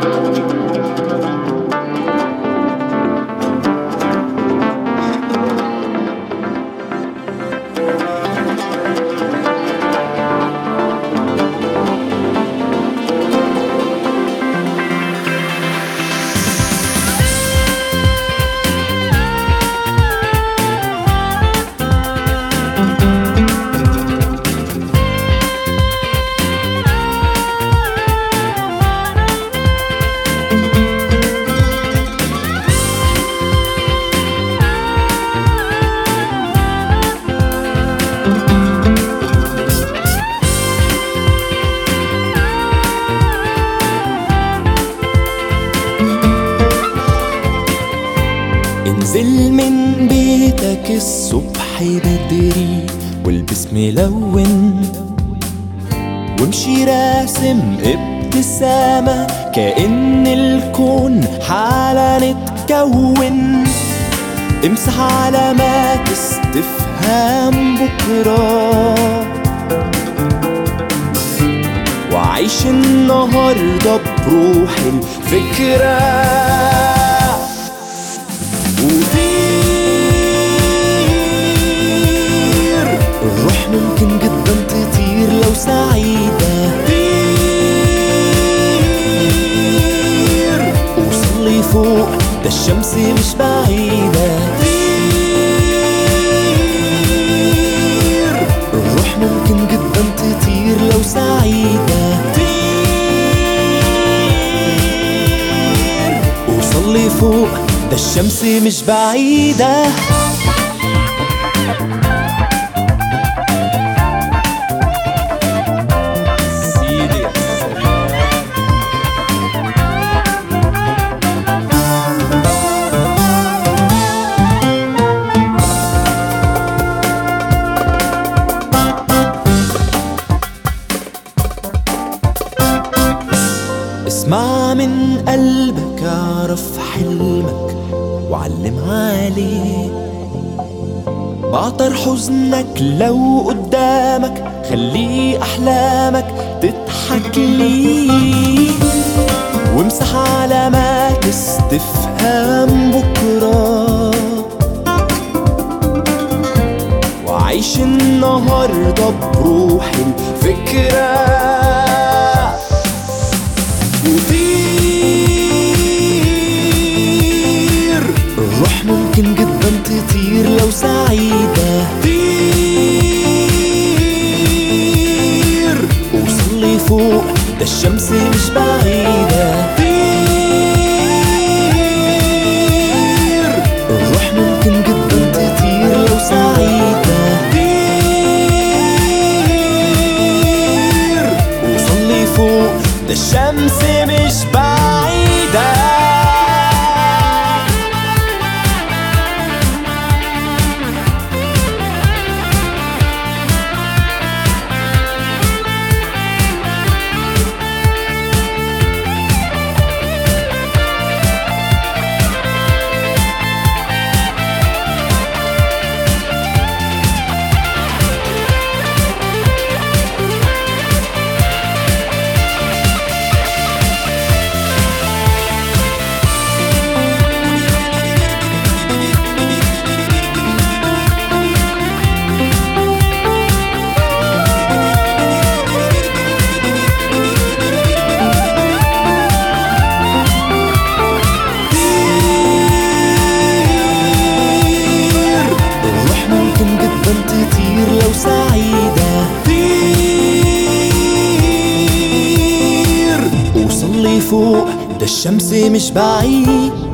انزل من بيتك الصبح بدري والبس ملون وامشي راسم ابتسامة كأن الكون حالا اتكون امسح علامات استفهام بكرة وعيش النهاردة بروح الفكرة وطير الروح ممكن جدا تطير لو سعيدة طير وصلي فوق ده الشمس مش بعيدة طير الروح ممكن جدا تطير لو سعيدة طير وصلي فوق ده الشمس مش بعيدة سيدي يا سلام اسمع من قلبك اعرف حلمك وعلم عليه بعطر حزنك لو قدامك خلي احلامك تضحك ليه وامسح علامات استفهام بكره وعيش النهارده بروح الفكره وطير الروح ممكن جدا تطير لو سعيدة طير وصلي فوق ده الشمس مش بعيدة طير الروح ممكن جدا تطير لو سعيدة طير وصلي فوق ده الشمس مش بعيدة طير الروح ممكن جدا تطير لو سعيدة طير وصلي فوق ده الشمس مش بعيد